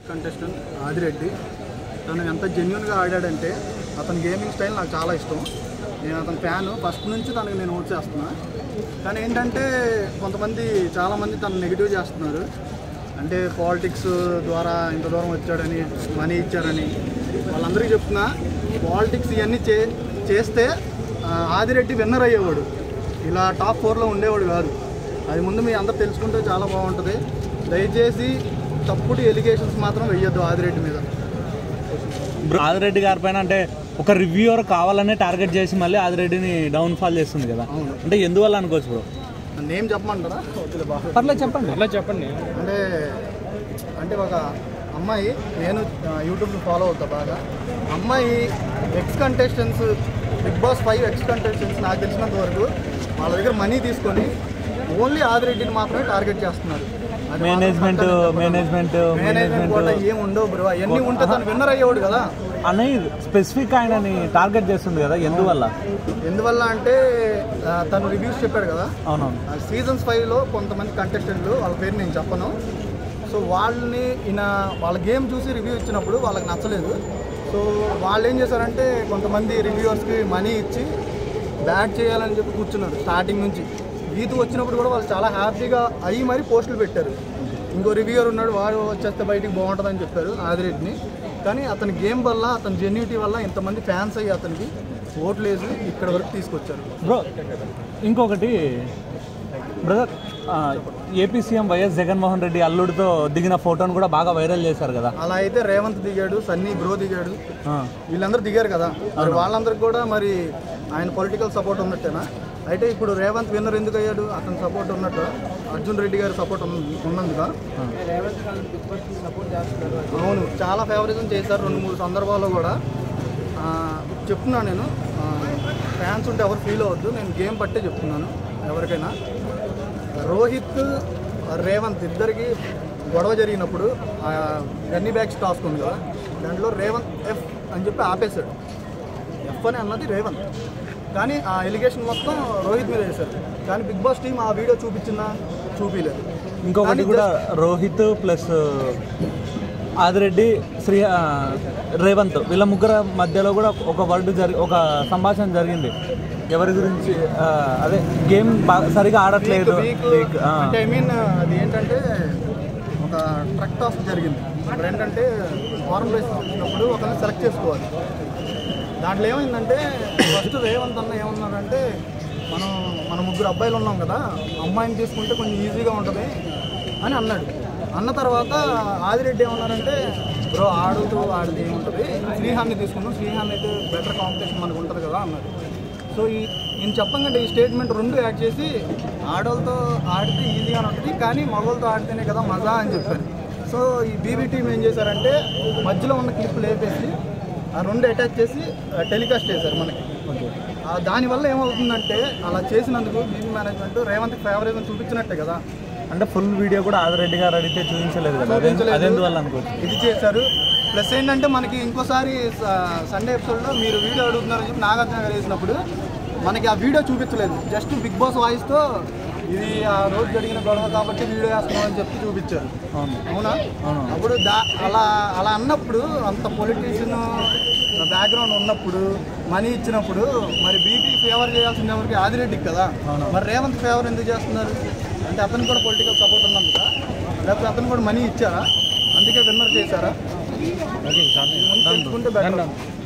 Contestant Adireddy తను ఎంత జెన్యున్గా ఆడాడంటే అతని గేమింగ్ స్టైల్ నాకు చాలా ఇష్టం నేను అతని ఫ్యాన్ ఫస్ట్ నుంచి తనకి నేను ఓట్ చేస్తున్నా కానీ ఏంటంటే కొంతమంది చాలామంది తను నెగిటివ్ చేస్తున్నారు అంటే పాలిటిక్స్ ద్వారా ఇంత దూరం వచ్చాడని మనీ ఇచ్చారని వాళ్ళందరికీ చెప్తున్నా పాలిటిక్స్ ఇవన్నీ చే చేస్తే ఆ, ఆదిరెడ్డి విన్నర్ అయ్యేవాడు ఇలా టాప్ ఫోర్లో ఉండేవాడు కాదు అది ముందు మీ అందరు తెలుసుకుంటే చాలా బాగుంటుంది దయచేసి తప్పుడు ఎలిగేషన్స్ మాత్రం వెయ్యొద్దు ఆదిరెడ్డి మీద ఆదిరెడ్డి గారి పైన అంటే ఒక రివ్యూవర్ కావాలనే టార్గెట్ చేసి మళ్ళీ ఆదిరెడ్డిని డౌన్ ఫాల్ చేస్తుంది కదా అవును. అంటే ఎందువల్ల అనుకోవచ్చు బ్రో నేమ్ చెప్పమంటారా వద్దులే బాగా పర్లేదు చెప్పండి అలా చెప్పండి అంటే అంటే ఒక అమ్మాయి నేను ఆ, యూట్యూబ్లో ఫాలో అవుతా బాగా అమ్మాయి ex contestants Bigg Boss five ex contestants నాకు తెలిసినంత వరకు వాళ్ళ దగ్గర మనీ తీసుకొని ఓన్లీ ఆదిరెడ్డిని మాత్రమే టార్గెట్ చేస్తున్నారు అది మాత్రం మేనేజ్మెంట్ పక్కన చెప్పాలి. మేనేజ్మెంట్ మేనేజ్మెంట్ కూడా మేనేజ్మెంట్ ఏం ఉండవు బ్రో అవన్నీ ఉంటే తను విన్నర్ అయ్యేవాడు కదా అని స్పెసిఫిక్ ఆయనని టార్గెట్ చేస్తుంది కదా ఎందువల్ల ఎందువల్ల అంటే ఆ, తను రివ్యూస్ చెప్పాడు కదా అవునవును సీజన్స్ ఫైవ్లో కొంతమంది కంటెస్టెంట్లు వాళ్ళ పేరు నేను చెప్పను సో వాళ్ళని ఈయన వాళ్ళ గేమ్ చూసి రివ్యూ ఇచ్చినప్పుడు వాళ్ళకి నచ్చలేదు సో వాళ్ళు ఏం చేశారంటే కొంతమంది రివ్యూవర్స్కి మనీ ఇచ్చి బ్యాట్ చేయాలని చెప్పి కూర్చున్నారు స్టార్టింగ్ నుంచి గీతు వచ్చినప్పుడు కూడా వాళ్ళు చాలా హ్యాపీగా అయ్యి మరీ పోస్టులు పెట్టారు ఇంకో రివ్యూవర్ ఉన్నాడు వాడు వచ్చేస్తే బయటికి బాగుంటుందని చెప్పారు ఆదిరెడ్డిని కానీ అతని గేమ్ వల్ల అతని జెన్యూటీ వల్ల ఇంతమంది ఫ్యాన్స్ అయ్యి అతనికి ఓట్లు వేసి ఇక్కడ వరకు తీసుకొచ్చారు బ్రో ఇంకొకటి brother AP CM YS Jaganmohan Reddy అల్లుడితో దిగిన ఫోటోను కూడా బాగా వైరల్ చేశారు కదా అలా అయితే రేవంత్ దిగాడు సన్నీ బ్రో దిగాడు ఆ, వీళ్ళందరూ దిగారు కదా మరి వాళ్ళందరికీ కూడా మరి ఆయన పొలిటికల్ సపోర్ట్ ఉన్నట్టేనా అయితే ఇప్పుడు రేవంత్ విన్నర్ ఎందుకు అయ్యాడు అతని సపోర్ట్ ఉన్నట్టు అర్జున్ రెడ్డి గారి సపోర్ట్ ఉన్నందుక అవును చాలా ఫేవరిజం చేశారు రెండు మూడు సందర్భాల్లో కూడా ఆ, చెప్తున్నాను నేను ఫ్యాన్స్ ఉంటే ఎవరు ఫీల్ అవ్వద్దు నేను గేమ్ పట్టే చెప్తున్నాను ఎవరికైనా రోహిత్ రేవంత్ ఇద్దరికి గొడవ జరిగినప్పుడు ఆ గన్నీ బ్యాగ్స్ టాస్క్ ఉంది కదా దాంట్లో రేవంత్ ఎఫ్ అని చెప్పి ఆపేశాడు ఎఫ్ అని అన్నది రేవంత్ కానీ ఆ ఎలిగేషన్ మొత్తం రోహిత్ మీద వేశారు కానీ బిగ్ బాస్ టీం ఆ వీడియో చూపించిందా చూపించలేదు ఇంకొకటి కానీ కూడా రోహిత్ ప్లస్ ఆదిరెడ్డి శ్రీ ఆ, రేవంత్ వీళ్ళ ముగ్గురు మధ్యలో కూడా ఒక వర్డ్ జరి ఒక సంభాషణ జరిగింది ఎవరి గురించి ఆ, అదే గేమ్ బాగా సరిగా ఆడట్లేదు వీక్ Week, ఆ. అంటే ఐ మీన్ అది ఏంటంటే ఒక ట్రక్ టాస్క్ జరిగింది అక్కడ ఏంటంటే ఫారెన్ ప్లేస్ వచ్చినప్పుడు ఒకరిని సెలెక్ట్ చేసుకోవాలి దాంట్లో ఏమైందంటే ఫస్ట్ రేవంత్ అన్న ఏమన్నారంటే మనం మన ముగ్గురు అబ్బాయిలు ఉన్నాం కదా అమ్మాయిని తీసుకుంటే కొంచెం ఈజీగా ఉంటుంది అని అన్నాడు అన్న తర్వాత ఆదిరెడ్డి ఏమన్నారంటే బ్రో ఆడుతూ ఆడితే ఏముంటుంది శ్రీహాన్ని తీసుకుందాం శ్రీహాన్ అయితే బెటర్ కాంపిటీషన్ మనకు ఉంటుంది కదా అన్నాడు సో ఈ నేను చెప్పంగంటే ఈ స్టేట్మెంట్ రెండు యాడ్ చేసి ఆడవాళ్ళతో ఆడితే ఈజీగా ఉంటుంది కానీ మగవాళ్ళతో ఆడితేనే కదా మజా అని చెప్పాను సో ఈ బీబీ టీం ఏం చేశారంటే మధ్యలో ఉన్న క్లిప్ లేపేసి ఆ రెండు అటాచ్ చేసి టెలికాస్ట్ చేశారు మనకి ఆ దానివల్ల ఏమవుతుందంటే అలా చేసినందుకు బీబీ మేనేజ్మెంట్ రేవంత్ ఫేవరేజ్ చూపించినట్టే కదా అంటే ఫుల్ వీడియో కూడా ఆదిరెడ్డి గారు అడిగితే చూపించలేదు కదా అదే చూపించలేదు. అదెందువల్ల అనుకోవచ్చు ఇది చేశారు ప్లస్ ఏంటంటే మనకి ఇంకోసారి స- సండే ఎపిసోడ్లో మీరు వీడియో అడుగుతున్నారని చెప్పి నాగార్జున గారు వేసినప్పుడు మనకి ఆ వీడియో చూపించలేదు జస్ట్ బిగ్ బాస్ వాయిస్తో ఇది ఆ రోజు జరిగిన గొడవ కాబట్టి వీడియో వేస్తున్నాం అని చెప్పి చూపించారు అవును అవునా అవును. అప్పుడు దా అలా అలా అన్నప్పుడు అంత పొలిటీషియన్ బ్యాక్గ్రౌండ్ ఉన్నప్పుడు మనీ ఇచ్చినప్పుడు మరి బీపీ ఫేవర్ చేయాల్సింది ఎవరికి ఆదిరెడ్డికి కదా మరి రేవంత్ ఫేవర్ ఎందుకు చేస్తున్నారు అంటే అతను కూడా పొలిటికల్ సపోర్ట్ ఉన్నందుక లేకపోతే అతను కూడా మనీ ఇచ్చారా అందుకే విన్నర్ చేశారా ఓకే ముందు తెలుసుకుంటే బెటర్